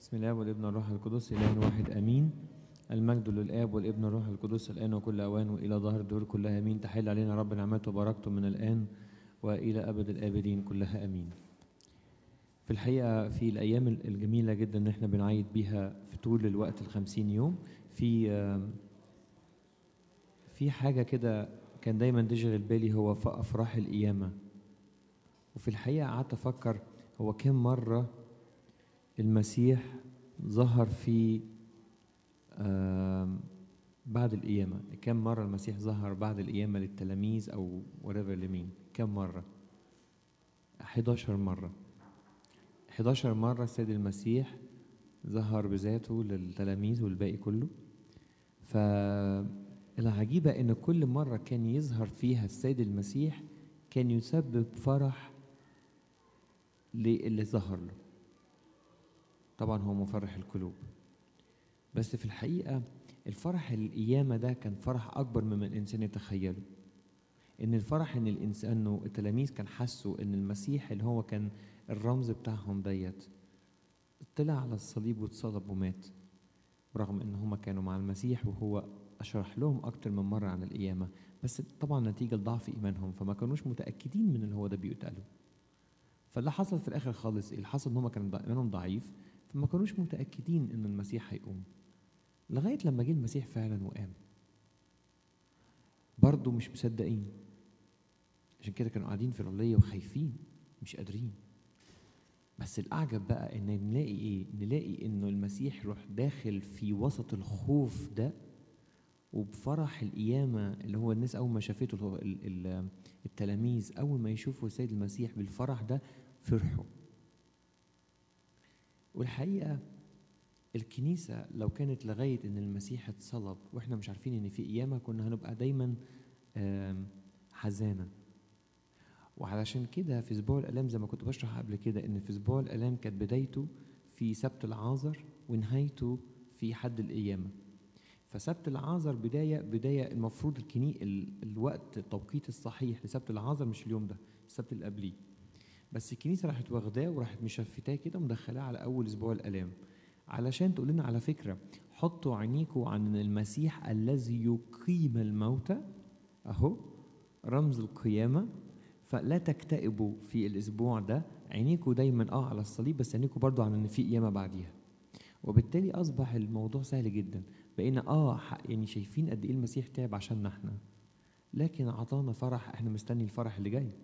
بسم الله والابن والروح القدس إله واحد آمين المجد للآب والابن والروح القدس الآن وكل أوان وإلى ظهر الدور كلها آمين تحل علينا رب نعمته وبركته من الآن وإلى أبد الآبدين كلها آمين في الحقيقة في الأيام الجميلة جدا إن إحنا بنعيد بيها في طول الوقت الخمسين يوم في آم، في حاجة كده كان دايما تشغل بالي هو ف- أفراح القيامة وفي الحقيقة قعدت أفكر هو كم مرة المسيح ظهر في آم، بعد القيامة كم مرة المسيح ظهر بعد القيامة للتلاميذ أو whatever لمين كم مرة 11 مرة 11 مرة السيد المسيح ظهر بذاته للتلاميذ والباقي كله فالعجيبة إن كل مرة كان يظهر فيها السيد المسيح كان يسبب فرح للي ظهر له طبعا هو مفرح القلوب بس في الحقيقة الفرح القيامة ده كان فرح أكبر مما الإنسان يتخيله إن الفرح إن الإنسان إنه التلاميذ كان حسوا إن المسيح اللي هو كان الرمز بتاعهم ديت طلع على الصليب واتصلب ومات رغم إن هما كانوا مع المسيح وهو أشرح لهم أكتر من مرة عن القيامة بس طبعا نتيجة لضعف إيمانهم فما كانوش متأكدين من اللي هو ده بيتقاله فاللي حصل في الآخر خالص إيه؟ اللي حصل إن هما كان إيمانهم ضعيف فما كانوش متأكدين إن المسيح هيقوم لغاية لما جه المسيح فعلا وقام برضه مش مصدقين عشان كده كانوا قاعدين في العلية وخايفين مش قادرين بس الأعجب بقى إن نلاقي إيه؟ نلاقي إنه المسيح يروح داخل في وسط الخوف ده وبفرح القيامة اللي هو الناس أول ما شافته اللي هو ال- ال- التلاميذ أول ما يشوفوا السيد المسيح بالفرح ده فرحوا والحقيقة الكنيسة لو كانت لغاية إن المسيح اتصلب وإحنا مش عارفين إن في قيامة كنا هنبقى دايما آم، حزانة وعلشان كده في أسبوع الآلام زي ما كنت بشرح قبل كده إن في أسبوع الآلام كانت بدايته في سبت العازر ونهايته في حد القيامة فسبت العازر بداية بداية المفروض الكني ال- الوقت التوقيت الصحيح لسبت العازر مش اليوم ده السبت اللي قبليه بس الكنيسة راحت واخداه وراحت مشفتاه كده ومدخلاه على أول أسبوع الآلام علشان تقول لنا على فكرة حطوا عينيكوا عن المسيح الذي يقيم الموتى أهو رمز القيامة فلا تكتئبوا في الأسبوع ده عينيكوا دايما اه على الصليب بس عينيكوا برضو على ان في قيامة بعديها وبالتالي أصبح الموضوع سهل جدا بقينا اه ح- يعني شايفين قد ايه المسيح تعب عشاننا احنا لكن عطانا فرح احنا مستني الفرح اللي جاي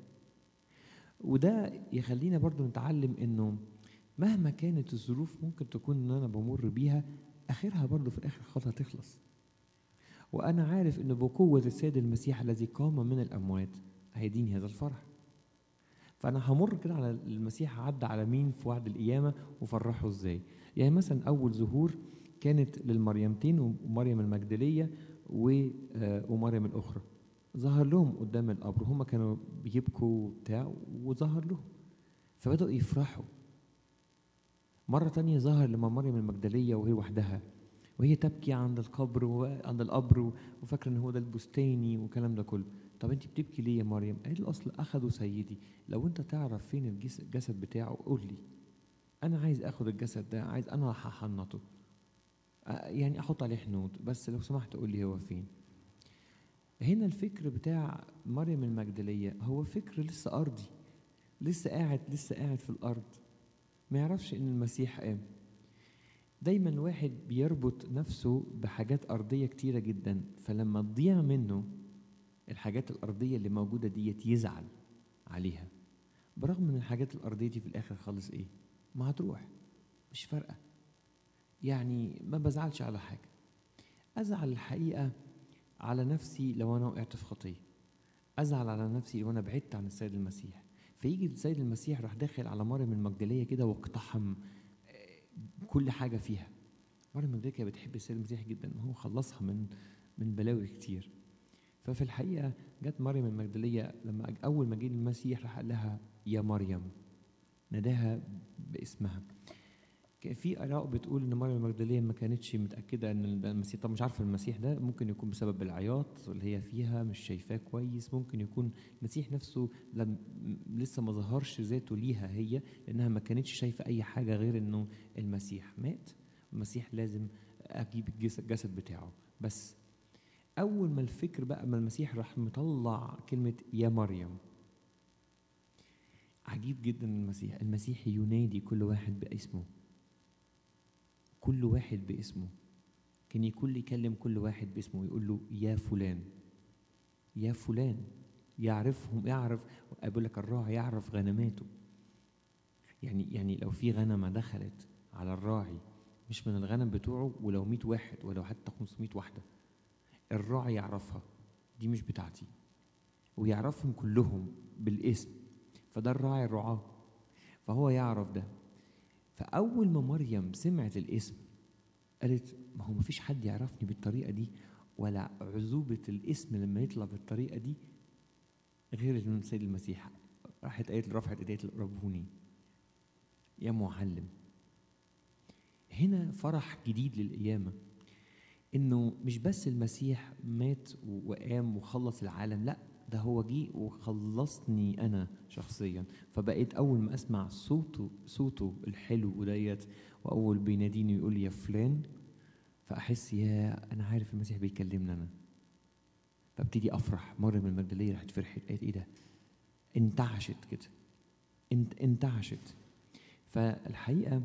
وده يخلينا برضو نتعلم انه مهما كانت الظروف ممكن تكون ان انا بمر بيها اخرها برضو في الاخر خلاص هتخلص وانا عارف ان بقوه السيد المسيح الذي قام من الاموات هيديني هذا الفرح فانا همر كده على المسيح عدى على مين في وعد القيامه وفرحه ازاي يعني مثلا اول ظهور كانت للمريمتين ومريم المجدليه و- آه، ومريم الاخرى ظهر لهم قدام القبر هم كانوا بيبكوا وبتاع وظهر لهم فبدأوا يفرحوا مرة تانية ظهر لما مريم المجدلية وهي وحدها وهي تبكي عند القبر وعند القبر و- وفاكرة ان هو ده البستاني والكلام ده كله طب انت بتبكي ليه يا مريم قالت له اصل اخدوا سيدي لو انت تعرف فين الجس- الجسد بتاعه قول لي انا عايز اخد الجسد ده عايز انا هحنطه آه، يعني احط عليه حنوط بس لو سمحت قول لي هو فين هنا الفكر بتاع مريم المجدلية هو فكر لسه أرضي لسه قاعد لسه قاعد في الأرض ما يعرفش إن المسيح قام دايما الواحد بيربط نفسه بحاجات أرضية كتيرة جدا فلما تضيع منه الحاجات الأرضية اللي موجودة ديت يزعل عليها برغم من الحاجات الأرضية دي في الآخر خالص إيه ما هتروح مش فارقة يعني ما بزعلش على حاجة أزعل الحقيقة على نفسي لو انا وقعت في خطيه ازعل على نفسي لو انا بعدت عن السيد المسيح فيجي السيد المسيح راح داخل على مريم المجدليه كده واقتحم آه، كل حاجه فيها مريم المجدليه كانت بتحب السيد المسيح جدا هو خلصها من من بلاوي كتير ففي الحقيقه جت مريم المجدليه لما أج- اول ما جه المسيح راح قال لها يا مريم ناداها باسمها كان في اراء بتقول ان مريم المجدليه ما كانتش متاكده ان المسيح طب مش عارفه المسيح ده ممكن يكون بسبب العياط اللي هي فيها مش شايفاه كويس ممكن يكون المسيح نفسه لم لسه ما ظهرش ذاته ليها هي لانها ما كانتش شايفه اي حاجه غير انه المسيح مات المسيح لازم اجيب الجسد الجسد بتاعه بس اول ما الفكر بقى ما المسيح راح مطلع كلمه يا مريم عجيب جدا المسيح المسيح ينادي كل واحد باسمه كل واحد باسمه كان يكون يكلم كل واحد باسمه ويقول له يا فلان يا فلان يعرفهم يعرف اقول لك الراعي يعرف غنماته يعني يعني لو في غنمه دخلت على الراعي مش من الغنم بتوعه ولو 100 واحد ولو حتى 500 واحده الراعي يعرفها دي مش بتاعتي ويعرفهم كلهم بالاسم فده الراعي الرعاه فهو يعرف ده فأول ما مريم سمعت الاسم قالت ما هو مفيش حد يعرفني بالطريقة دي ولا عذوبة الاسم لما يطلع بالطريقة دي غير السيد المسيح راحت قالت رفعت ايديها ربوني يا معلم هنا فرح جديد للقيامة انه مش بس المسيح مات وقام وخلص العالم لا ده هو جه وخلصني انا شخصيا فبقيت اول ما اسمع صوته صوته الحلو ديت واول بيناديني يقول لي يا فلان فاحس يا انا عارف المسيح بيكلمني انا فابتدي افرح مريم المجدليه راحت فرحت قالت ايه ده انتعشت كده انت انتعشت فالحقيقه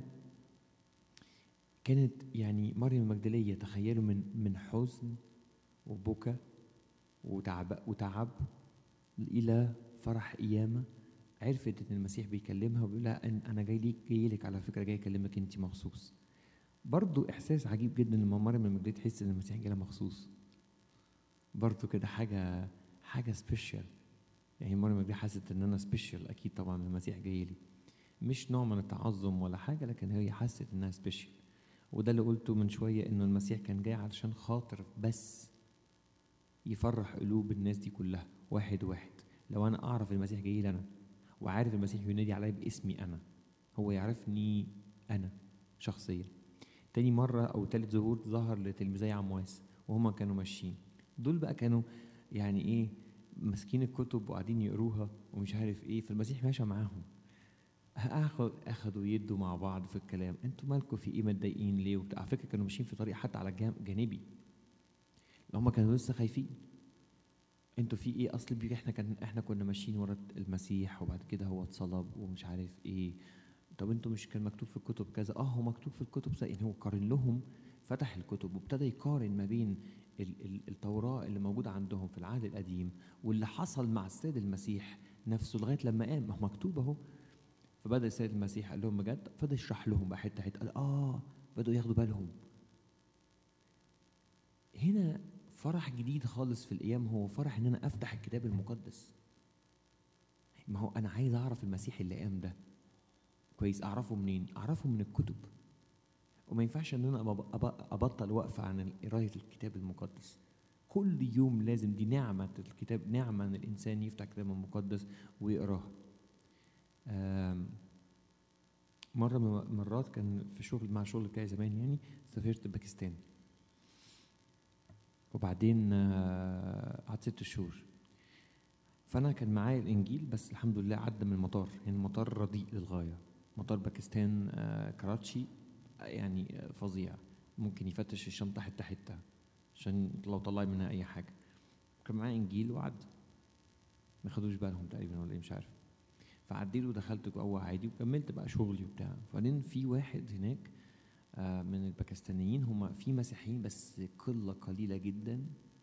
كانت يعني مريم المجدليه تخيلوا من من حزن وبكى وتعب وتعب الى فرح قيامه عرفت ان المسيح بيكلمها وبيقول لها انا جاي ليك جاي لك على فكره جاي اكلمك انت مخصوص برضو احساس عجيب جدا لما مريم المجدليه تحس ان المسيح جاي لها مخصوص برضو كده حاجه حاجه سبيشال يعني مريم المجدليه حست ان انا سبيشال اكيد طبعا المسيح جاي لي مش نوع من التعظم ولا حاجه لكن هي حست انها سبيشال وده اللي قلته من شويه انه المسيح كان جاي علشان خاطر بس يفرح قلوب الناس دي كلها واحد واحد لو انا اعرف المسيح جاي لي انا وعارف المسيح ينادي عليا باسمي انا هو يعرفني انا شخصيا تاني مرة أو تالت ظهور ظهر لتلميذي عمواس وهما كانوا ماشيين دول بقى كانوا يعني إيه ماسكين الكتب وقاعدين يقروها ومش عارف إيه فالمسيح ماشى معاهم أخد أخدوا يدوا مع بعض في الكلام أنتوا مالكوا في إيه متضايقين ليه وبتاع على فكرة كانوا ماشيين في طريق حتى على جانبي هم كانوا لسه خايفين انتوا في ايه اصل بيجي احنا كان احنا كنا ماشيين ورا المسيح وبعد كده هو اتصلب ومش عارف ايه طب انتوا مش كان مكتوب في الكتب كذا اه هو مكتوب في الكتب يعني هو قارن لهم فتح الكتب وابتدى يقارن ما بين ال- ال- التوراة اللي موجودة عندهم في العهد القديم واللي حصل مع السيد المسيح نفسه لغاية لما قام ما هو مكتوب اهو فبدأ السيد المسيح قال لهم بجد فبدأ يشرح لهم بقى حتة حتة قال اه بدأوا ياخدوا بالهم هنا فرح جديد خالص في القيام هو فرح ان انا افتح الكتاب المقدس ما هو انا عايز اعرف المسيح اللي قام ده كويس اعرفه منين اعرفه من الكتب وما ينفعش ان انا أب- أب- ابطل وقفه عن قرايه الكتاب المقدس كل يوم لازم دي نعمه الكتاب نعمه ان الانسان يفتح الكتاب المقدس ويقراه آم، مره من المرات كان في شغل مع شغل بتاعي زمان يعني سافرت باكستان وبعدين آه، قعدت ست شهور فانا كان معايا الانجيل بس الحمد لله عدى من المطار يعني المطار رديء للغايه مطار باكستان آه، كراتشي آه، يعني آه، فظيع ممكن يفتش الشنطه حته حته عشان لو طلع منها اي حاجه كان معايا انجيل وعدى ما خدوش بالهم تقريبا ولا ايه مش عارف فعديت ودخلت جوه عادي وكملت بقى شغلي وبتاع وبعدين في واحد هناك آه، من الباكستانيين هم في مسيحيين بس قله قليله جدا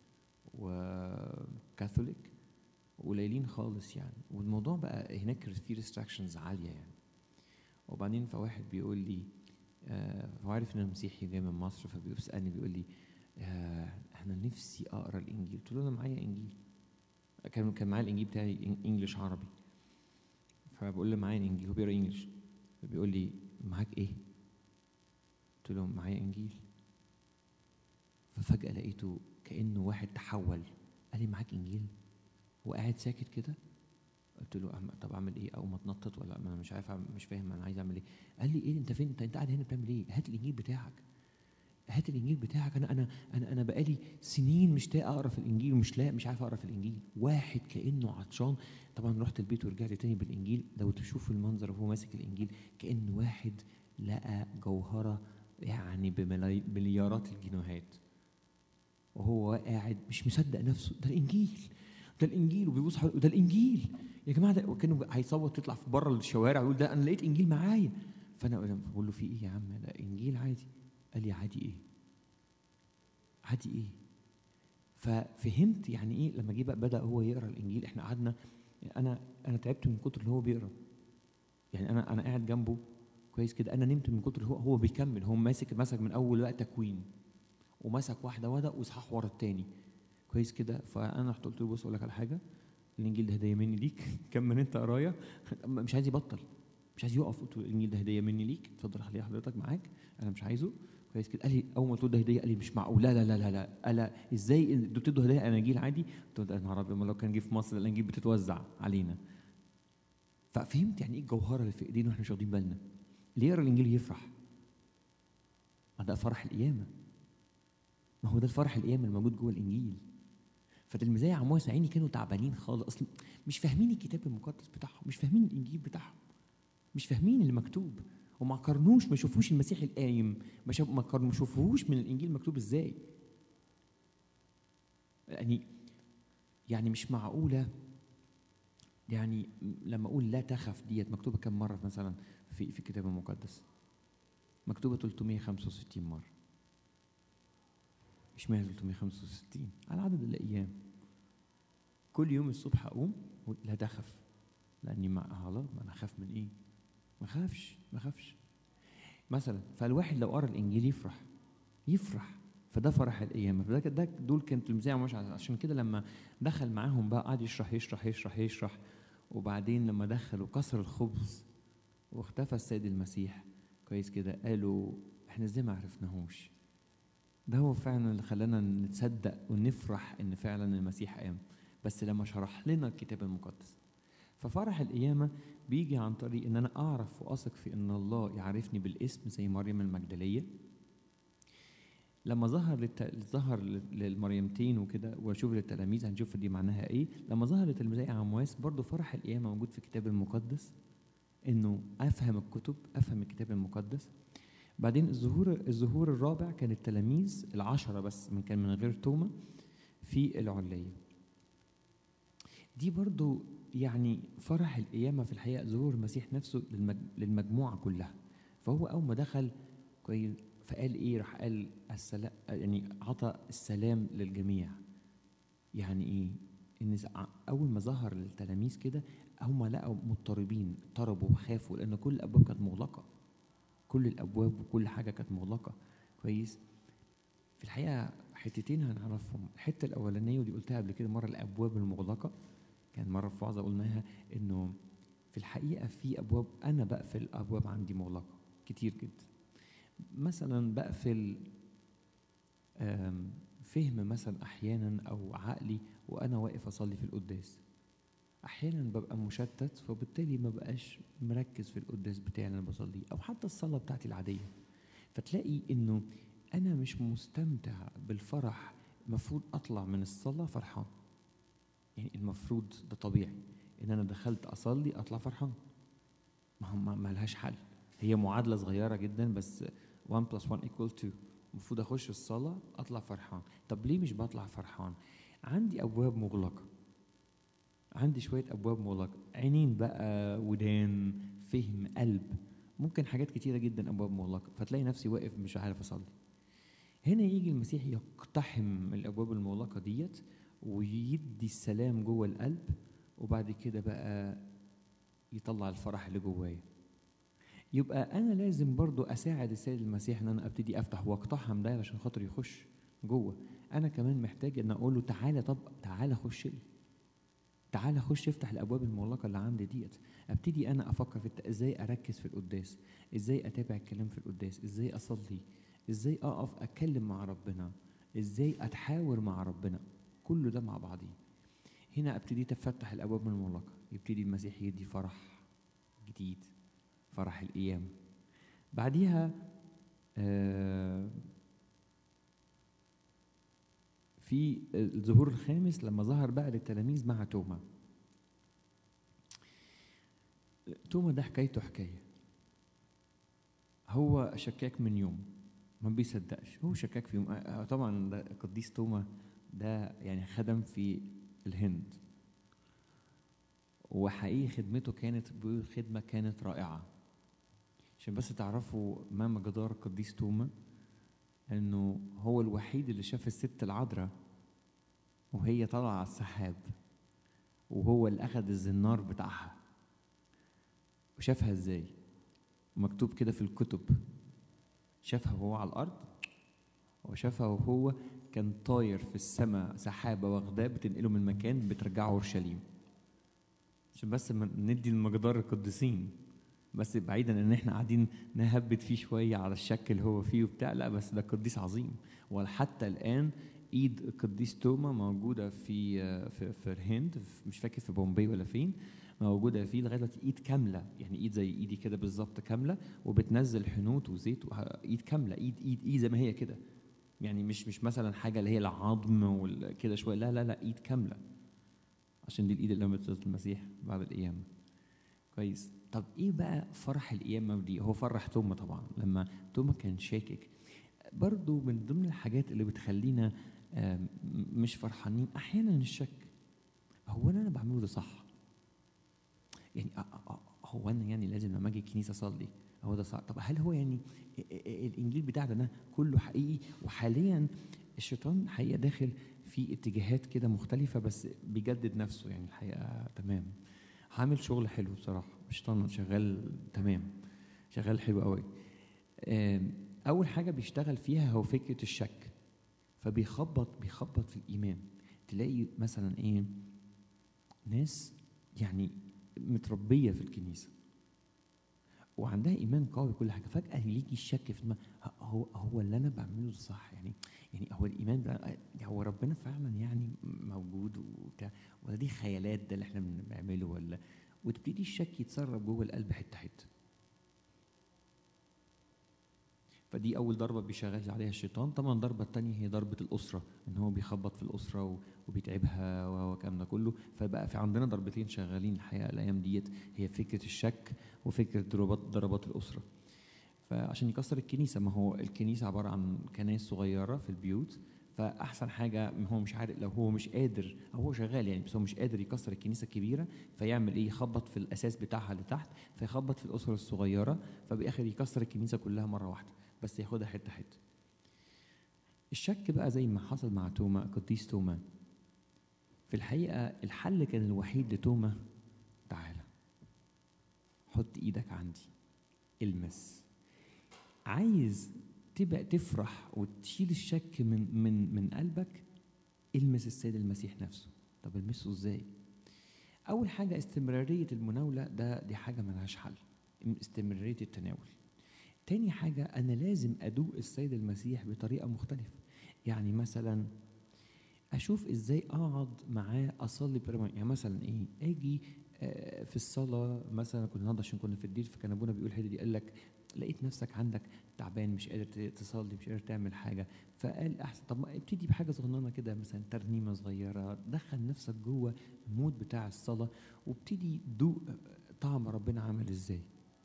وكاثوليك قليلين خالص يعني والموضوع بقى هناك في ريستراكشنز عاليه يعني وبعدين فواحد بيقول لي آه، هو عارف ان انا مسيحي جاي من مصر فبيسالني بيقول لي آه، انا نفسي اقرا الانجيل قلت له انا معايا انجيل كان كان معايا الانجيل بتاعي إن- انجلش عربي فبقول له معايا الانجيل هو بيقرا انجلش فبيقول لي معاك ايه قلت له معايا انجيل ففجاه لقيته كانه واحد تحول قال لي معاك انجيل وقاعد ساكت كده قلت له أعمل- طب اعمل ايه او ما اتنطط ولا ما انا مش عارف أعمل- مش فاهم انا عايز اعمل ايه قال لي ايه انت فين انت انت قاعد هنا بتعمل ايه هات الانجيل بتاعك هات الانجيل بتاعك انا انا انا انا بقالي سنين مشتاق اقرا في الانجيل ومش لاقي مش عارف اقرا في الانجيل واحد كانه عطشان طبعا رحت البيت ورجعت تاني بالانجيل لو تشوف المنظر وهو ماسك الانجيل كان واحد لقى جوهره يعني بمليارات الجنيهات وهو قاعد مش مصدق نفسه ده الانجيل ده الانجيل وبيبص حواليه ده الانجيل يا جماعه ده كانه هيصوت يطلع في بره الشوارع ويقول ده انا لقيت انجيل معايا فانا بقول له في ايه يا عم ده انجيل عادي قال لي عادي ايه عادي ايه ففهمت يعني ايه لما جه بقى بدا هو يقرا الانجيل احنا قعدنا انا انا تعبت من كتر اللي هو بيقرا يعني انا انا قاعد جنبه كويس كده انا نمت من كتر هو هو بيكمل هو ماسك مسك من اول بقى تكوين ومسك واحده واحده واصحاح ورا التاني كويس كده فانا رحت قلت له بص اقول لك على حاجه الانجيل ده هديه مني ليك كمل انت قرايه مش عايز يبطل مش عايز يقف قلت له الانجيل ده هديه مني ليك اتفضل خليه حضرتك معاك انا مش عايزه كويس كده قال لي اول ما قلت له ده هديه قال لي مش معقول لا لا لا لا لا قال ازاي انتوا بتدوا هدايا اناجيل عادي قلت له يا نهار ابيض لو كان جه في مصر الاناجيل بتتوزع علينا ففهمت يعني ايه الجوهره اللي في ايدينا واحنا مش واخدين بالنا اللي يقرا الانجيل يفرح ما ده فرح القيامه ما هو ده الفرح القيامه الموجود جوه الانجيل فتلميذي عمواس عيني كانوا تعبانين خالص اصلا مش فاهمين الكتاب المقدس بتاعهم مش فاهمين الانجيل بتاعهم مش فاهمين اللي مكتوب وما قارنوش ما شافوش المسيح القايم ما شاف ما قارنوا- ما شافوهوش من الانجيل مكتوب ازاي يعني يعني مش معقوله يعني لما اقول لا تخف ديت مكتوبه كم مره مثلا في في الكتاب المقدس مكتوبه 365 مره اشمعنى 365 على عدد الايام كل يوم الصبح اقوم أقول لا تخف لاني ما خلاص ما انا اخاف من ايه ما خافش ما خافش مثلا فالواحد لو قرا الانجيل يفرح يفرح فده فرح القيامه فده ده دول كانت تلميذيه مش عشان كده لما دخل معاهم بقى قعد يشرح يشرح يشرح يشرح وبعدين لما دخل وكسر الخبز واختفى السيد المسيح كويس كده قالوا احنا ازاي ما عرفناهوش ده هو فعلا اللي خلانا نتصدق ونفرح ان فعلا المسيح قام بس لما شرح لنا الكتاب المقدس ففرح القيامة بيجي عن طريق ان انا اعرف واثق في ان الله يعرفني بالاسم زي مريم المجدلية لما ظهر للت... ظهر لل- للمريمتين وكده واشوف للتلاميذ هنشوف دي معناها ايه لما ظهر لتلميذي عمواس برضو فرح القيامة موجود في الكتاب المقدس انه افهم الكتب افهم الكتاب المقدس بعدين الظهور الظهور الرابع كان التلاميذ العشرة بس من كان من غير توما في العلية دي برضو يعني فرح القيامة في الحقيقة ظهور المسيح نفسه للمج- للمجموعة كلها فهو أول ما دخل كويس فقال إيه راح قال السلام يعني عطى السلام للجميع يعني إيه إن ز- ع- أول ما ظهر للتلاميذ كده هم لقوا مضطربين اضطربوا وخافوا لأن كل الأبواب كانت مغلقة كل الابواب وكل حاجه كانت مغلقه كويس في الحقيقه حتتين هنعرفهم الحته الاولانيه ودي قلتها قبل كده مره الابواب المغلقه كان مره في وعظه قلناها انه في الحقيقه في ابواب انا بقفل ابواب عندي مغلقه كتير جدا مثلا بقفل آم، فهم مثلا احيانا او عقلي وانا واقف اصلي في القداس احيانا ببقى مشتت فبالتالي ما بقاش مركز في القداس بتاعي اللي انا بصليه او حتى الصلاه بتاعتي العاديه فتلاقي انه انا مش مستمتع بالفرح المفروض اطلع من الصلاه فرحان يعني المفروض ده طبيعي ان انا دخلت اصلي اطلع فرحان ما هو ما ما لهاش حل هي معادله صغيره جدا بس 1 plus 1 equal 2 المفروض اخش الصلاه اطلع فرحان طب ليه مش بطلع فرحان عندي ابواب مغلقه عندي شويه ابواب مغلقه عينين بقى ودان فهم قلب ممكن حاجات كتيره جدا ابواب مغلقه فتلاقي نفسي واقف مش عارف اصلي هنا يجي المسيح يقتحم الابواب المغلقه ديت ويدي السلام جوه القلب وبعد كده بقى يطلع الفرح اللي جوايا يبقى انا لازم برضو اساعد السيد المسيح ان انا ابتدي افتح واقتحم ده علشان خاطر يخش جوه انا كمان محتاج ان اقول له تعالى طب تعالى خش لي تعالى خش افتح الابواب المغلقه اللي عندي ديت ابتدي انا افكر في الت- ازاي اركز في القداس ازاي اتابع الكلام في القداس ازاي اصلي ازاي اقف اتكلم مع ربنا ازاي اتحاور مع ربنا كل ده مع بعضيه هنا ابتديت افتح الابواب المغلقه يبتدي المسيح يدي فرح جديد فرح القيامة بعديها آه، في الظهور الخامس لما ظهر بقى للتلاميذ مع توما توما ده حكايته حكاية هو شكاك من يوم ما بيصدقش هو شكاك في يوم آه، آه، طبعا ده قديس توما ده يعني خدم في الهند وحقيقي خدمته كانت بيقول خدمة كانت رائعة عشان بس تعرفوا ما مقدار القديس توما انه هو الوحيد اللي شاف الست العذراء وهي طالعة على السحاب وهو اللي أخذ الزنار بتاعها وشافها ازاي مكتوب كده في الكتب شافها وهو على الأرض وشافها وهو كان طاير في السماء سحابة واخداه بتنقله من مكان بترجعه أورشليم عشان بس ما ندي المقدار القديسين بس بعيدا ان احنا قاعدين نهبت فيه شويه على الشك اللي هو فيه وبتاع لا بس ده قديس عظيم وحتى الان ايد القديس توما موجوده في في, في الهند في- مش فاكر في بومبي ولا فين موجوده فيه لغايه دلوقتي ايد كامله يعني ايد زي ايدي كده بالظبط كامله وبتنزل حنوط وزيت وه- ايد كامله ايد ايد ايد زي ما هي كده يعني مش مش مثلا حاجه اللي هي العظم وكده شويه لا لا لا ايد كامله عشان دي الايد اللي لمست المسيح بعد القيامه كويس طب ايه بقى فرح القيامه دي هو فرح توما طبعا لما توما كان شاكك برضو من ضمن الحاجات اللي بتخلينا آم، مش فرحانين احيانا الشك هو انا اللي بعمله ده صح يعني أ- أ- أ- هو انا يعني لازم لما اجي الكنيسه اصلي هو ده صح طب هل هو يعني ا- ا- الانجيل بتاعنا ده كله حقيقي وحاليا الشيطان حقيقه داخل في اتجاهات كده مختلفه بس بيجدد نفسه يعني الحقيقه تمام عامل شغل حلو بصراحه الشيطان شغال تمام شغال حلو قوي آم، اول حاجه بيشتغل فيها هو فكره الشك فبيخبط بيخبط في الايمان تلاقي مثلا ايه ناس يعني متربيه في الكنيسه وعندها ايمان قوي كل حاجه فجاه يجي الشك في دماغها ه- هو هو اللي انا بعمله ده صح يعني يعني هو الايمان ده هو ربنا فعلا يعني موجود وبتاع ولا دي خيالات ده اللي احنا بنعمله ولا وتبتدي الشك يتسرب جوه القلب حته حته فدي اول ضربه بيشغل عليها الشيطان طبعا الضربه الثانيه هي ضربه الاسره ان هو بيخبط في الاسره و- وبيتعبها والكلام ده كله فبقى في عندنا ضربتين شغالين الحقيقه الايام ديت هي فكره الشك وفكره ضربات ضربات الاسره فعشان يكسر الكنيسه ما هو الكنيسه عباره عن كنائس صغيره في البيوت فاحسن حاجه ما هو مش عارف لو هو مش قادر او هو شغال يعني بس هو مش قادر يكسر الكنيسه الكبيره فيعمل ايه يخبط في الاساس بتاعها لتحت فيخبط في الاسر الصغيره فباخر يكسر الكنيسه كلها مره واحده بس ياخدها حته حته الشك بقى زي ما حصل مع توما قديس توما في الحقيقه الحل كان الوحيد لتوما تعالى حط ايدك عندي المس عايز تبقى تفرح وتشيل الشك من من من قلبك المس السيد المسيح نفسه طب المسه ازاي اول حاجه استمراريه المناوله ده دي حاجه ملهاش حل استمراريه التناول تاني حاجه انا لازم ادوق السيد المسيح بطريقه مختلفه يعني مثلا اشوف ازاي اقعد معاه اصلي بطريقه يعني مثلا ايه اجي آه، في الصلاه مثلا كنا النهارده عشان كنا في الدير فكان ابونا بيقول الحته دي قال لك لقيت نفسك عندك تعبان مش قادر ت- تصلي مش قادر تعمل حاجه فقال احسن طب ما ابتدي بحاجه صغننه كده مثلا ترنيمه صغيره دخل نفسك جوه المود بتاع الصلاه وابتدي دوق طعم ربنا عامل ازاي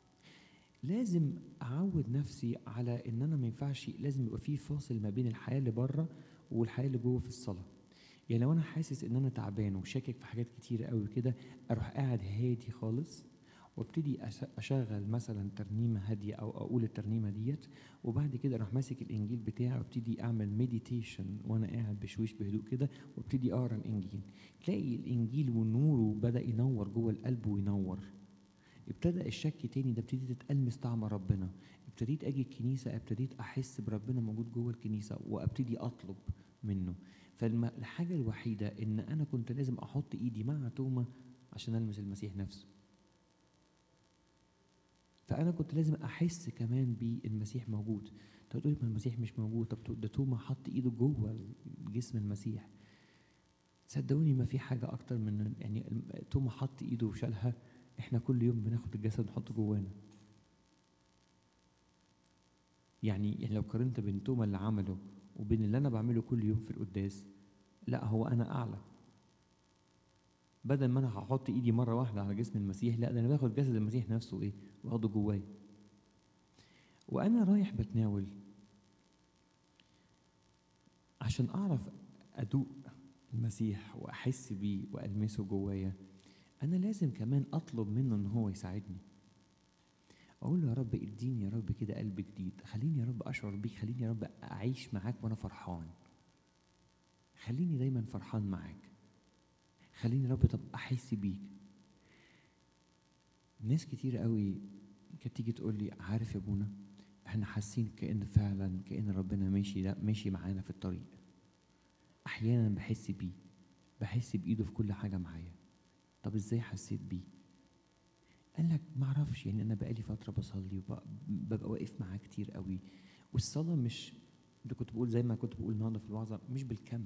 لازم اعود نفسي على ان انا ما ينفعش لازم يبقى في فاصل ما بين الحياه اللي بره والحياه اللي جوه في الصلاه يعني لو انا حاسس ان انا تعبان وشاكك في حاجات كتير قوي كده اروح قاعد هادي خالص وابتدي أش- اشغل مثلا ترنيمه هاديه او اقول الترنيمه ديت وبعد كده اروح ماسك الانجيل بتاعي وابتدي اعمل مديتيشن وانا قاعد بشويش بهدوء كده وابتدي اقرا الانجيل تلاقي الانجيل ونوره بدا ينور جوه القلب وينور ابتدى الشك تاني ده ابتديت اتلمس طعم ربنا ابتديت اجي الكنيسه ابتديت احس بربنا موجود جوه الكنيسه وابتدي اطلب منه فالحاجه الوحيده ان انا كنت لازم احط ايدي مع توما عشان المس المسيح نفسه فانا كنت لازم احس كمان بالمسيح موجود طب تقولي ما المسيح مش موجود طب ده توما حط ايده جوه جسم المسيح صدقوني ما في حاجة أكتر من يعني الم- توما حط إيده وشالها إحنا كل يوم بناخد الجسد نحطه جوانا يعني يعني لو قارنت بين توما اللي عمله وبين اللي أنا بعمله كل يوم في القداس لا هو أنا أعلى بدل ما أنا هحط إيدي مرة واحدة على جسم المسيح لا ده أنا باخد جسد المسيح نفسه إيه واخده جوايا وأنا رايح بتناول عشان أعرف أدوق المسيح وأحس بيه وألمسه جوايا أنا لازم كمان أطلب منه إن هو يساعدني أقول له يا رب اديني يا رب كده قلب جديد خليني يا رب أشعر بيك خليني يا رب أعيش معاك وأنا فرحان خليني دايما فرحان معاك خليني يا رب طب أحس بيك ناس كتير قوي كانت تيجي تقول لي عارف يا ابونا احنا حاسين كأن فعلا كأن ربنا ماشي لا ماشي معانا في الطريق احيانا بحس بيه بحس بايده في كل حاجه معايا طب ازاي حسيت بيه قال لك ما اعرفش يعني انا بقالي فتره بصلي وببقى واقف معاه كتير قوي والصلاه مش اللي كنت بقول زي ما كنت بقول النهارده في الوعظه مش بالكم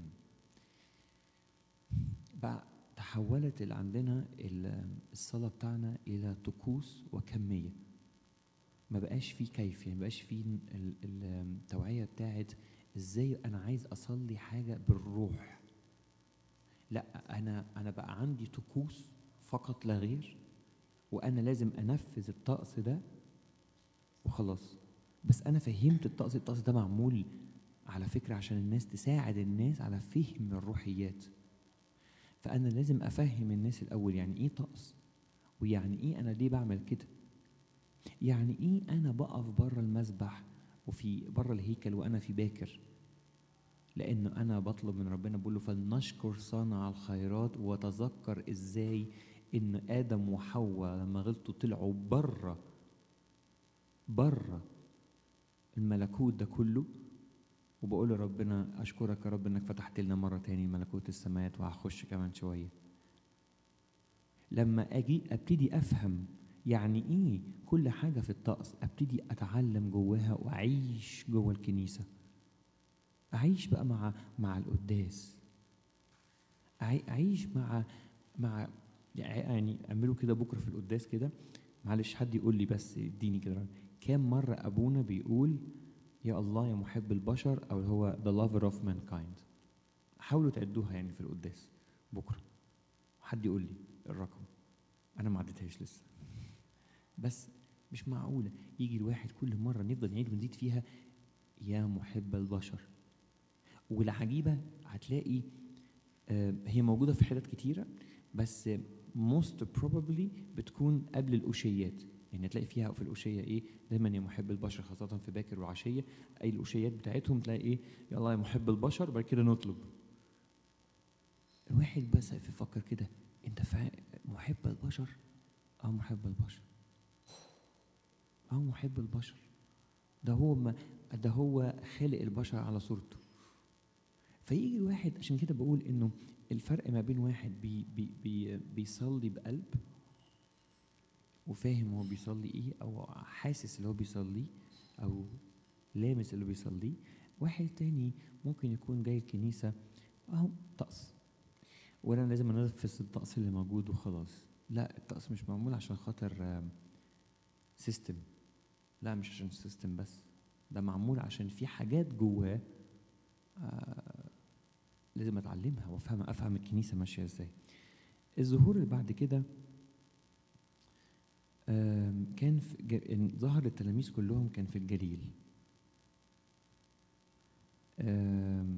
بقى تحولت اللي عندنا ال- الصلاه بتاعنا الى طقوس وكميه ما بقاش فيه كيف يعني ما بقاش فيه ال- ال- التوعيه بتاعت ازاي انا عايز اصلي حاجه بالروح لا انا انا بقى عندي طقوس فقط لا غير وانا لازم انفذ الطقس ده وخلاص بس انا فهمت الطقس الطقس ده معمول على فكره عشان الناس تساعد الناس على فهم الروحيات فانا لازم افهم الناس الاول يعني ايه طقس ويعني ايه انا ليه بعمل كده يعني ايه انا بقف بره المسبح وفي بره الهيكل وانا في باكر لانه انا بطلب من ربنا بقول له فلنشكر صانع الخيرات وتذكر ازاي ان ادم وحواء لما غلطوا طلعوا بره بره الملكوت ده كله وبقول لربنا اشكرك يا رب انك فتحت لنا مره تاني ملكوت السماوات وهخش كمان شويه لما اجي ابتدي افهم يعني ايه كل حاجه في الطقس ابتدي اتعلم جواها واعيش جوه الكنيسه اعيش بقى مع مع القداس أعي- اعيش مع مع يعني اعملوا كده بكره في القداس كده معلش حد يقول لي بس اديني كده كام مره ابونا بيقول يا الله يا محب البشر او هو the lover of mankind حاولوا تعدوها يعني في القداس بكره حد يقول لي الرقم انا ما عديتهاش لسه بس مش معقوله يجي الواحد كل مره نفضل نعيد ونزيد فيها يا محب البشر والعجيبه هتلاقي آه، هي موجوده في حتت كتيره بس most probably بتكون قبل الأشيات يعني تلاقي فيها في الأشية إيه دايما يا محب البشر خاصة في باكر وعشية أي الأشيات بتاعتهم تلاقي إيه يا الله يا محب البشر بعد كده نطلب الواحد بس يفكر كده أنت فا- محب البشر أه محب البشر أه محب البشر ده هو ما ده هو خالق البشر على صورته فيجي الواحد عشان كده بقول انه الفرق ما بين واحد بي بي بي بيصلي بقلب وفاهم هو بيصلي ايه او حاسس اللي هو بيصليه او لامس اللي بيصليه واحد تاني ممكن يكون جاي الكنيسة اهو طقس وانا لازم انفذ الطقس اللي موجود وخلاص لا الطقس مش معمول عشان خاطر سيستم لا مش عشان سيستم بس ده معمول عشان في حاجات جواه آه، لازم اتعلمها وافهم افهم الكنيسه ماشيه ازاي الظهور اللي بعد كده آم، كان في ج- إن ظهر التلاميذ كلهم كان في الجليل آم،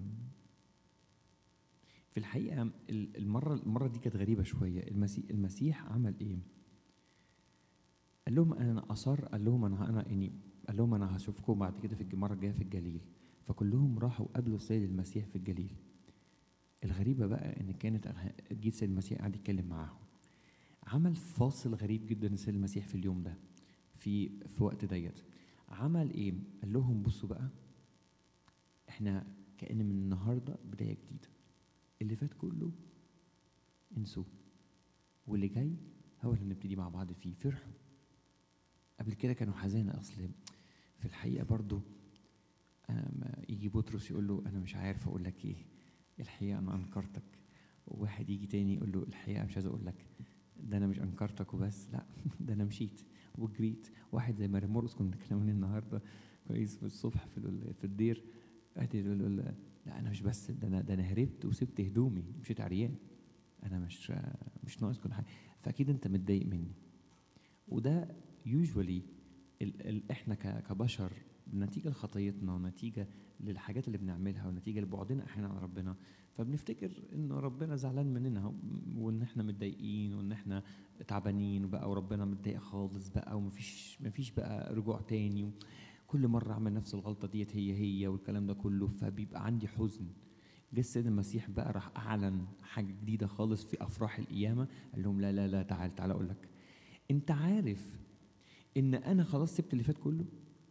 في الحقيقه ال- المره المره دي كانت غريبه شويه المسيح المسيح عمل ايه قال لهم انا اصر قال لهم انا انا يعني قال لهم انا هشوفكم بعد كده في الج- المره الجايه في الجليل فكلهم راحوا قابلوا السيد المسيح في الجليل الغريبة بقى إن كانت أغ- جه السيد المسيح قاعد يتكلم معاهم عمل فاصل غريب جدا السيد المسيح في اليوم ده في في وقت ديت عمل إيه؟ قال لهم بصوا بقى إحنا كأن من النهاردة بداية جديدة اللي فات كله انسوه واللي جاي هو اللي نبتدي مع بعض فيه فرحوا قبل كده كانوا حزانة أصل في الحقيقة برضو أنا ما يجي بطرس يقول له أنا مش عارف أقول لك إيه الحقيقة أنا أنكرتك وواحد يجي تاني يقول له الحقيقه مش عايز اقول لك ده انا مش انكرتك وبس لا ده انا مشيت وجريت واحد زي ماري مورس كنا بنتكلم النهارده كويس في الصبح في ال- في الدير واحد يقول له لا انا مش بس ده انا ده انا هربت وسبت هدومي مشيت عريان انا مش مش ناقص كل حاجه فاكيد انت متضايق مني وده يوجوالي ال ال احنا ك- كبشر نتيجه لخطيتنا ونتيجه للحاجات اللي بنعملها ونتيجه لبعدنا احيانا عن ربنا فبنفتكر ان ربنا زعلان مننا وان احنا متضايقين وان احنا تعبانين وبقى وربنا متضايق خالص بقى ومفيش مفيش بقى رجوع تاني كل مره اعمل نفس الغلطه ديت هي هي والكلام ده كله فبيبقى عندي حزن جه السيد المسيح بقى راح اعلن حاجه جديده خالص في افراح القيامه قال لهم لا لا لا تعال تعال اقول لك انت عارف ان انا خلاص سبت اللي فات كله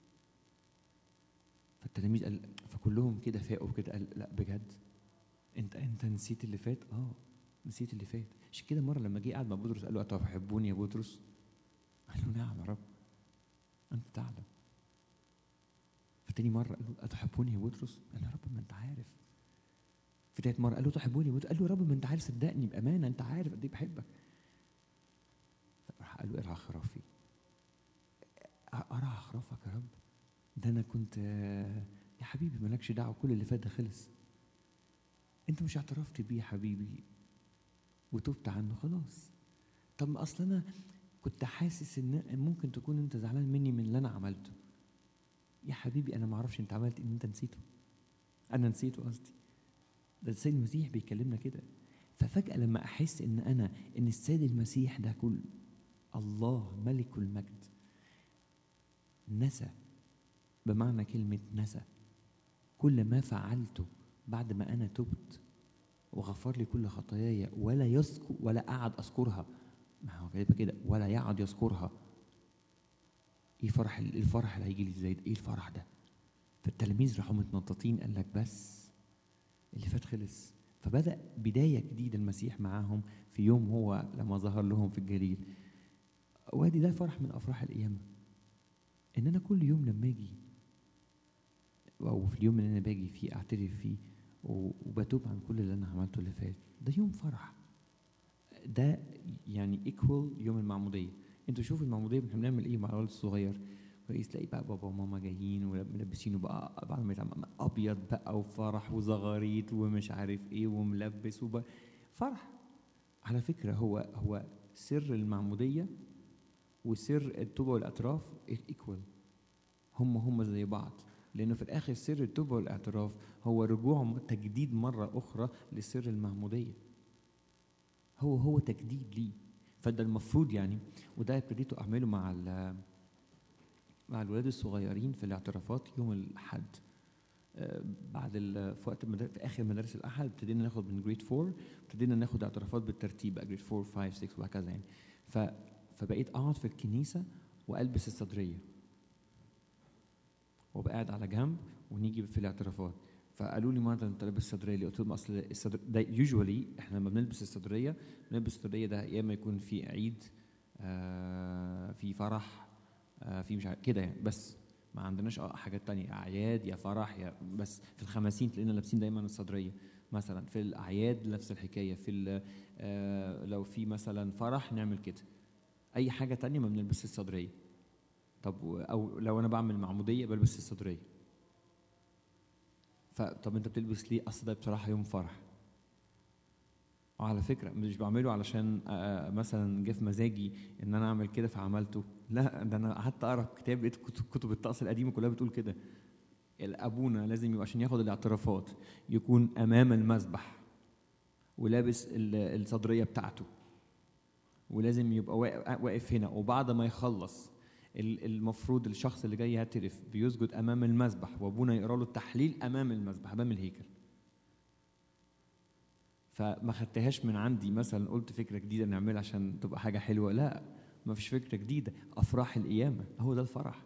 فالتلاميذ قال فكلهم كده فاقوا كده قال لا بجد انت انت نسيت اللي فات اه نسيت اللي فات عشان كده مره لما جه قعد مع بطرس قال له اتحبوني يا بطرس قال له نعم يا رب انت تعلم فتاني مره قال له اتحبوني يا بطرس قال له يا رب ما انت عارف في تالت مره قال له تحبوني يا بطرس قال له يا رب ما انت عارف صدقني بامانه انت عارف قد ايه بحبك راح قال له ارعى خرافي ارعى خرافك يا رب ده انا كنت يا حبيبي مالكش دعوه كل اللي فات ده خلص انت مش اعترفت بيه يا حبيبي وتبت عنه خلاص طب ما اصل انا كنت حاسس ان ممكن تكون انت زعلان مني من اللي انا عملته يا حبيبي انا ما اعرفش انت عملت ان انت نسيته انا نسيته قصدي ده السيد المسيح بيكلمنا كده ففجاه لما احس ان انا ان السيد المسيح ده كل الله ملك المجد نسى بمعنى كلمه نسى كل ما فعلته بعد ما انا تبت وغفر لي كل خطاياي ولا يذكر ولا قعد اذكرها ما هو كده كده ولا يقعد يذكرها ايه فرح الفرح اللي هيجي لي ازاي ايه الفرح ده فالتلاميذ راحوا متنططين قال لك بس اللي فات خلص فبدا بدايه جديده المسيح معاهم في يوم هو لما ظهر لهم في الجليل وادي ده فرح من افراح القيامه ان انا كل يوم لما اجي او في اليوم اللي انا باجي فيه اعترف فيه وبتوب عن كل اللي انا عملته اللي فات ده يوم فرح ده يعني ايكوال يوم المعموديه انتوا شوفوا المعموديه احنا بنعمل ايه مع الولد الصغير كويس تلاقي بقى بابا وماما جايين وملبسينه بقى بعد ما يتعمل ابيض بقى وفرح وزغاريت ومش عارف ايه وملبس وبقى فرح على فكره هو هو سر المعموديه وسر التوبه والاعتراف ايكوال هم هم زي بعض لانه في الاخر سر التوبه والاعتراف هو رجوع تجديد مره اخرى لسر المعموديه هو هو تجديد ليه فده المفروض يعني وده ابتديت اعمله مع مع الولاد الصغيرين في الاعترافات يوم الاحد بعد في وقت في اخر مدارس الاحد ابتدينا ناخد من جريد 4 ابتدينا ناخد اعترافات بالترتيب بقى جريد 4 5 6 وهكذا يعني ف فبقيت اقعد في الكنيسه والبس الصدريه وابقى قاعد على جنب ونيجي في الاعترافات فقالوا لي مره انت لابس صدريه ليه؟ قلت لهم اصل الصدر ده يوجوالي احنا لما بنلبس الصدريه بنلبس الصدريه ده يا اما يكون في عيد آه في فرح آه في مش كده يعني بس ما عندناش حاجات تانية اعياد يا فرح يا بس في الخماسين تلاقينا لابسين دايما الصدريه مثلا في الاعياد نفس الحكايه في آه لو في مثلا فرح نعمل كده اي حاجه تانية ما بنلبس الصدريه طب او لو انا بعمل معموديه بلبس الصدريه فطب انت بتلبس ليه اصل ده بصراحه يوم فرح وعلى فكره مش بعمله علشان مثلا جه في مزاجي ان انا اعمل كده فعملته لا ده انا قعدت اقرا كتاب لقيت كتب الطقس القديمه كلها بتقول كده ابونا لازم يبقى عشان ياخد الاعترافات يكون امام المذبح ولابس الصدريه بتاعته ولازم يبقى واقف هنا وبعد ما يخلص المفروض الشخص اللي جاي يعترف بيسجد امام المذبح وابونا يقرا له التحليل امام المذبح امام الهيكل فما خدتهاش من عندي مثلا قلت فكره جديده نعملها عشان تبقى حاجه حلوه لا ما فيش فكره جديده افراح القيامه هو ده الفرح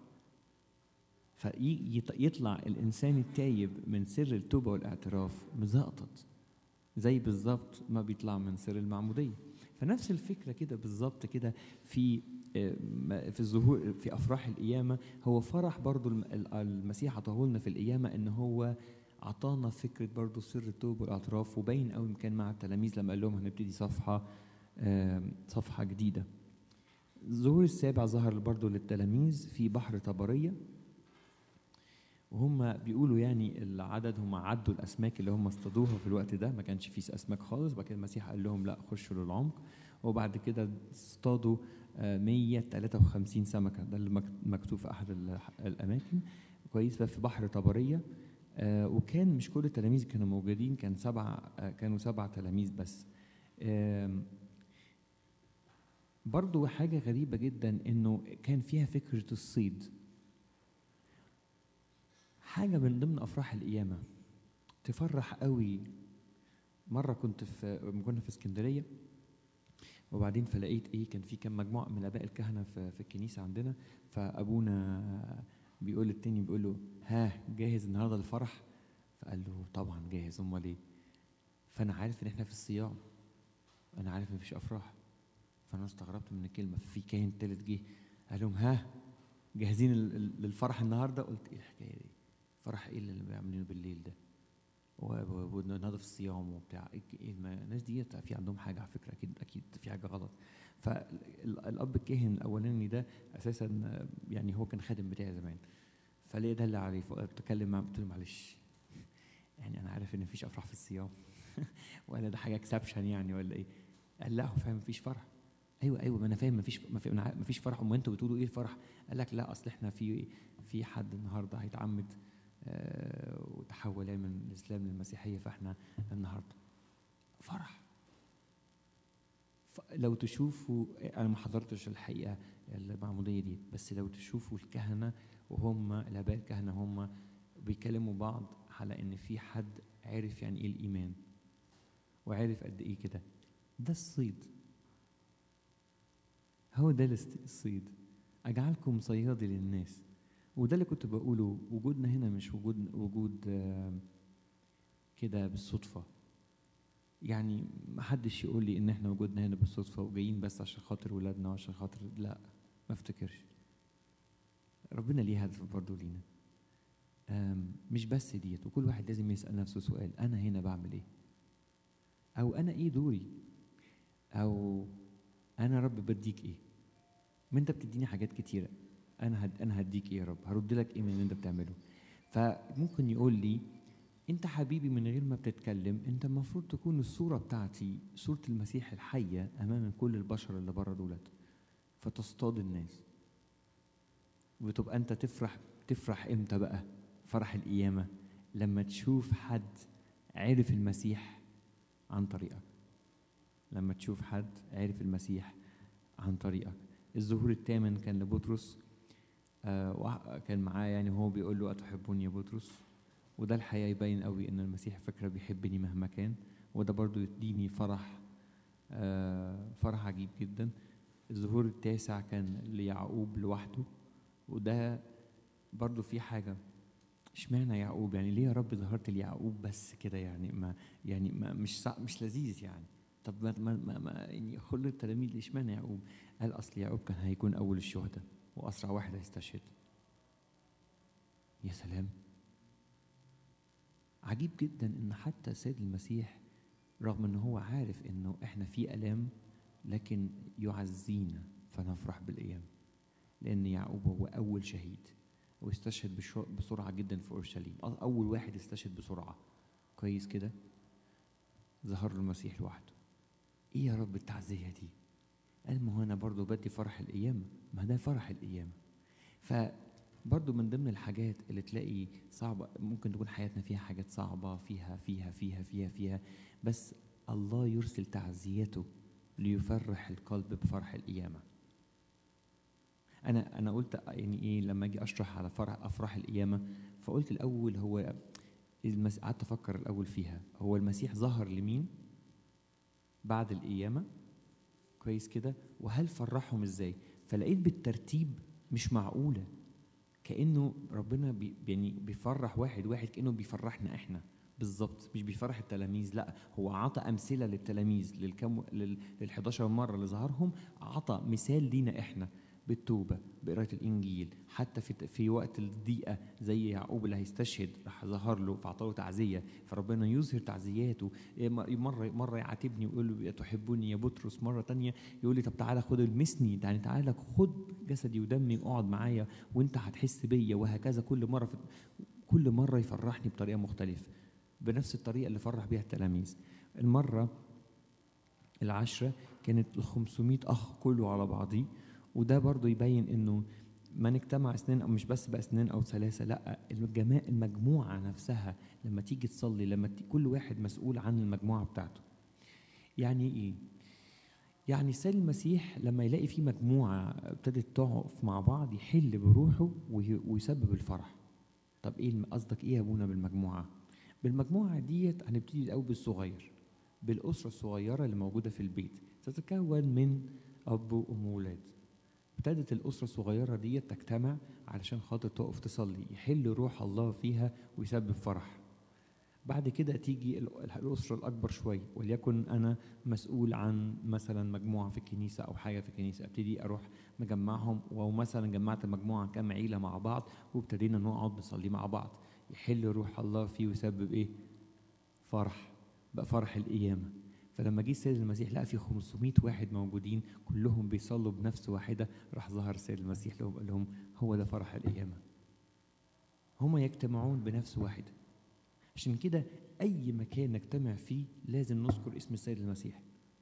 فيطلع الانسان التايب من سر التوبه والاعتراف مزقطط زي بالظبط ما بيطلع من سر المعموديه فنفس الفكره كده بالظبط كده في في الظهور في افراح القيامه هو فرح برضو المسيح عطاه لنا في القيامه ان هو عطانا فكره برضو سر التوبه والاعتراف وباين قوي كان مع التلاميذ لما قال لهم هنبتدي صفحه آم، صفحه جديده الظهور السابع ظهر برضو للتلاميذ في بحر طبريه وهم بيقولوا يعني العدد هم عدوا الاسماك اللي هم اصطادوها في الوقت ده ما كانش فيه اسماك خالص بعد كده المسيح قال لهم لا خشوا للعمق وبعد كده اصطادوا آه، 153 سمكه ده اللي مك- مكتوب في احد ال- الاماكن كويس ففي بحر طبريه آه، وكان مش كل التلاميذ كانوا موجودين كان سبع آه، كانوا سبع تلاميذ بس آم، برضو حاجة غريبة جدا انه كان فيها فكرة الصيد حاجة من ضمن افراح القيامة تفرح قوي مرة كنت في لما كنا في اسكندرية وبعدين فلقيت ايه كان في كام مجموعة من اباء الكهنة في, في الكنيسة عندنا فابونا بيقول للتاني بيقول له ها جاهز النهارده للفرح فقال له طبعا جاهز امال ايه فانا عارف ان احنا في الصيام انا عارف ان مفيش افراح فانا استغربت من الكلمه في كاهن تالت جه قال لهم ها جاهزين ال- ال- للفرح النهارده قلت ايه الحكايه دي فرح ايه اللي بيعملينه بالليل ده و- و- والنهارده في الصيام وبتاع ايه إيه الم- الناس دي في عندهم حاجه على فكره اكيد اكيد في حاجه غلط فالاب الكاهن الاولاني ده اساسا آه، يعني هو كان خادم بتاعي زمان فليه ده اللي عليه فبتكلم معاه قلت له معلش يعني انا عارف ان مفيش افراح في الصيام ولا ده حاجه اكسبشن يعني ولا ايه قال لا هو فاهم مفيش فرح ايوه ايوه ما انا فاهم مفيش مفي- أنا عارف مفيش فرح امال انتوا بتقولوا ايه الفرح قال لك لا اصل احنا في في حد النهارده هيتعمد آه، وتحول يعني من الاسلام للمسيحيه فاحنا النهارده فرح ف- لو تشوفوا انا ما حضرتش الحقيقه المعموديه دي بس لو تشوفوا الكهنه وهم الاباء الكهنه هم بيكلموا بعض على ان في حد عرف يعني ايه الايمان وعرف قد ايه كده ده الصيد هو ده الاست- الصيد اجعلكم صيادي للناس وده اللي كنت بقوله وجودنا هنا مش وجود وجود آه، كده بالصدفه يعني ما حدش يقول لي ان احنا وجودنا هنا بالصدفه وجايين بس عشان خاطر ولادنا وعشان خاطر لا ما افتكرش ربنا ليه هدف برضه لينا آم، مش بس ديت وكل واحد لازم يسأل نفسه سؤال أنا هنا بعمل إيه؟ أو أنا إيه دوري؟ أو أنا رب بديك إيه؟ ما أنت بتديني حاجات كتيرة أنا هد أنا هديك إيه يا رب؟ هرد لك إيه من اللي أنت بتعمله؟ فممكن يقول لي أنت حبيبي من غير ما بتتكلم أنت المفروض تكون الصورة بتاعتي صورة المسيح الحية أمام كل البشر اللي بره دولت فتصطاد الناس وتبقى أنت تفرح تفرح إمتى بقى؟ فرح القيامة لما تشوف حد عرف المسيح عن طريقك لما تشوف حد عرف المسيح عن طريقك الظهور الثامن كان لبطرس آه وع- كان معاه يعني هو بيقول له أتحبني يا بطرس وده الحقيقة يبين قوي إن المسيح فكرة بيحبني مهما كان وده برضو يديني فرح آه فرح عجيب جدا الظهور التاسع كان ليعقوب لوحده وده برضو في حاجة اشمعنى يعقوب يعني ليه يا رب ظهرت ليعقوب بس كده يعني ما يعني ما مش صع- مش لذيذ يعني طب ما ما, ما, ما يعني كل التلاميذ ليه اشمعنى يعقوب قال اصل يعقوب كان هيكون اول الشهداء واسرع واحد هيستشهد يا سلام عجيب جدا ان حتى السيد المسيح رغم ان هو عارف انه احنا في الام لكن يعزينا فنفرح بالايام لان يعقوب هو اول شهيد واستشهد بشو- بسرعه جدا في اورشليم أ- اول واحد استشهد بسرعه كويس كده ظهر له المسيح لوحده ايه يا رب التعزيه دي قال ما هو انا برضو بدي فرح القيامه ما ده فرح القيامه فبرضو من ضمن الحاجات اللي تلاقي صعبه ممكن تكون حياتنا فيها حاجات صعبه فيها فيها فيها فيها فيها بس الله يرسل تعزيته ليفرح القلب بفرح القيامه انا انا قلت يعني ايه لما اجي اشرح على فرح افراح القيامه فقلت الاول هو المس... قعدت افكر الاول فيها هو المسيح ظهر لمين بعد القيامه كويس كده وهل فرحهم ازاي فلقيت بالترتيب مش معقوله كانه ربنا بي يعني بيفرح واحد واحد كانه بيفرحنا احنا بالظبط مش بيفرح التلاميذ لا هو عطى امثله للتلاميذ للكم لل 11 مره اللي ظهرهم عطى مثال لينا احنا بالتوبه بقرايه الانجيل حتى في في وقت الضيقه زي يعقوب اللي هيستشهد راح ظهر له فاعطاه تعزيه فربنا يظهر تعزياته إيه مره مره يعاتبني ويقول له تحبني يا بطرس مره تانية يقول لي طب تعالى خد المسني يعني تعالى خد جسدي ودمي واقعد معايا وانت هتحس بيا وهكذا كل مره في كل مره يفرحني بطريقه مختلفه بنفس الطريقه اللي فرح بيها التلاميذ المره العشرة كانت ال 500 أخ كله على بعضيه وده برضو يبين إنه ما نجتمع اثنين أو مش بس باثنين أو ثلاثة لا الجماعة المجموعة نفسها لما تيجي تصلي لما تي كل واحد مسؤول عن المجموعة بتاعته يعني إيه؟ يعني السيد المسيح لما يلاقي في مجموعة ابتدت تقف مع بعض يحل بروحه ويسبب الفرح طب ايه قصدك ايه يا ابونا بالمجموعة بالمجموعة ديت هنبتدي الأول بالصغير بالأسرة الصغيرة اللي موجودة في البيت تتكون من أب وأم وولاد ابتدت الأسرة الصغيرة دي تجتمع علشان خاطر تقف تصلي يحل روح الله فيها ويسبب فرح بعد كده تيجي الأسرة الأكبر شوية وليكن أنا مسؤول عن مثلا مجموعة في الكنيسة أو حاجة في الكنيسة ابتدي أروح مجمعهم أو مثلا جمعت مجموعة كام عيلة مع بعض وابتدينا نقعد نصلي مع بعض يحل روح الله فيه ويسبب إيه؟ فرح بقى فرح القيامة فلما جه السيد المسيح لقى في 500 واحد موجودين كلهم بيصلوا بنفس واحدة راح ظهر السيد المسيح لهم قال لهم هو ده فرح القيامة هما يجتمعون بنفس واحدة عشان كده أي مكان نجتمع فيه لازم نذكر اسم السيد المسيح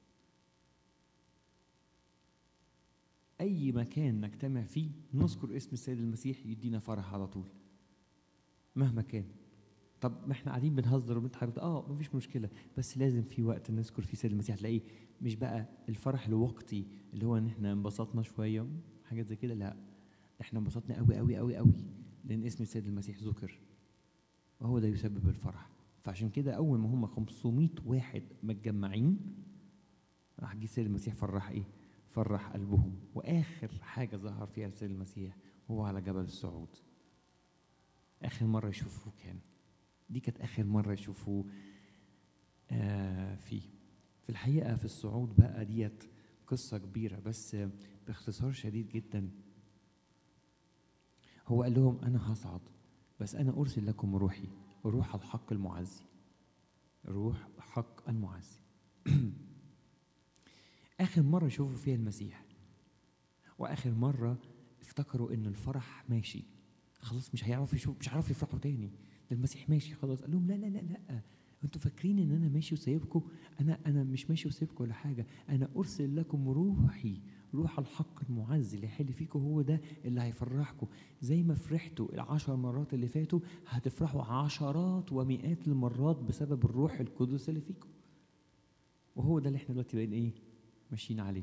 أي مكان نجتمع فيه نذكر اسم السيد المسيح يدينا فرح على طول مهما كان طب ما احنا قاعدين بنهزر وبنضحك اه مفيش مشكله بس لازم في وقت نذكر فيه سيد المسيح تلاقيه مش بقى الفرح الوقتي اللي هو ان احنا انبسطنا شويه حاجات زي كده لا احنا انبسطنا قوي قوي قوي قوي لان اسم السيد المسيح ذكر وهو ده يسبب الفرح فعشان كده اول ما هم 500 واحد متجمعين راح جه السيد المسيح فرح ايه فرح قلبهم واخر حاجه ظهر فيها السيد المسيح هو على جبل الصعود اخر مره يشوفوه كان دي كانت آخر مرة يشوفوه آه فيه في الحقيقة في الصعود بقى ديت قصة كبيرة بس باختصار شديد جدا هو قال لهم أنا هصعد بس أنا أرسل لكم روحي روح الحق المعزي روح حق المعزي آخر مرة يشوفوا فيها المسيح وآخر مرة افتكروا إن الفرح ماشي خلاص مش هيعرفوا يشوف مش هيعرفوا يفرحوا تاني ده المسيح ماشي خلاص قال لهم لا لا لا لا انتوا فاكرين ان انا ماشي وسايبكم انا انا مش ماشي وسايبكم ولا حاجه انا ارسل لكم روحي روح الحق المعزي اللي يحل فيكم هو ده اللي هيفرحكم زي ما فرحتوا العشر مرات اللي فاتوا هتفرحوا عشرات ومئات المرات بسبب الروح القدس اللي فيكم وهو ده اللي احنا دلوقتي بقينا ايه ماشيين عليه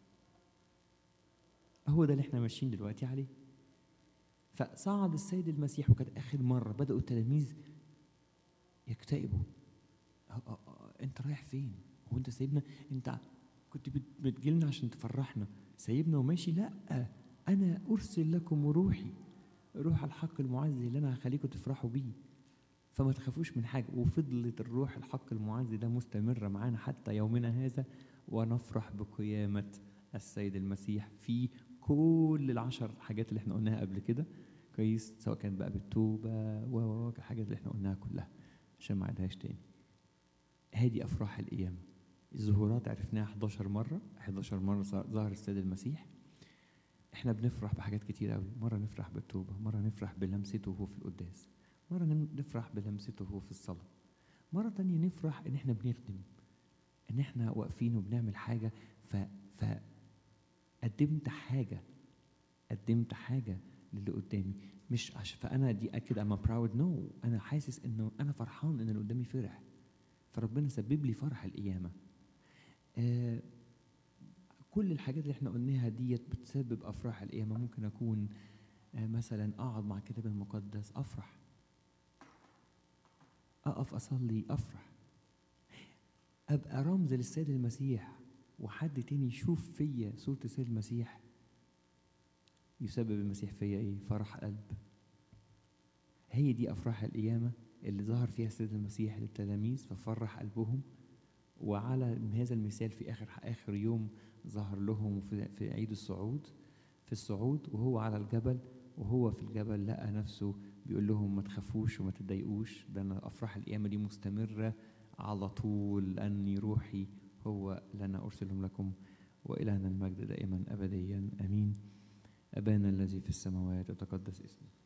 هو ده اللي احنا ماشيين دلوقتي عليه فصعد السيد المسيح وكانت اخر مره بداوا التلاميذ يكتئبوا انت رايح فين هو انت سايبنا انت كنت بتجيلنا عشان تفرحنا سايبنا وماشي لا انا ارسل لكم روحي روح الحق المعزي اللي انا هخليكم تفرحوا بيه فما تخافوش من حاجه وفضلت الروح الحق المعزي ده مستمره معانا حتى يومنا هذا ونفرح بقيامه السيد المسيح في كل العشر حاجات اللي احنا قلناها قبل كده كويس سواء كانت بقى بالتوبه و الحاجات اللي احنا قلناها كلها عشان ما اعيدهاش تاني هذه افراح القيامه الظهورات عرفناها 11 مره 11 مره ظهر السيد المسيح احنا بنفرح بحاجات كتير قوي مره نفرح بالتوبه مره نفرح بلمسته وهو في القداس مره نفرح بلمسته وهو في الصلاه مره تانية نفرح ان احنا بنخدم ان احنا واقفين وبنعمل حاجه ف ف قدمت حاجة قدمت حاجة للي قدامي مش عشان فأنا دي أكيد أما براود نو أنا حاسس إنه أنا فرحان إن اللي قدامي فرح فربنا سبب لي فرح القيامة آه كل الحاجات اللي احنا قلناها ديت بتسبب أفراح القيامة ممكن أكون آه مثلا أقعد مع الكتاب المقدس أفرح أقف أصلي أفرح أبقى رمز للسيد المسيح وحد تاني يشوف فيا صورة السيد المسيح يسبب المسيح فيا ايه فرح قلب هي دي افراح القيامه اللي ظهر فيها السيد المسيح للتلاميذ ففرح قلبهم وعلى هذا المثال في اخر اخر يوم ظهر لهم في, في عيد الصعود في الصعود وهو على الجبل وهو في الجبل لقى نفسه بيقول لهم ما تخافوش وما تضايقوش ده انا افراح القيامه دي مستمره على طول لاني روحي هو لنا ارسلهم لكم والهنا المجد دائما ابديا امين ابانا الذي في السماوات يتقدس اسمك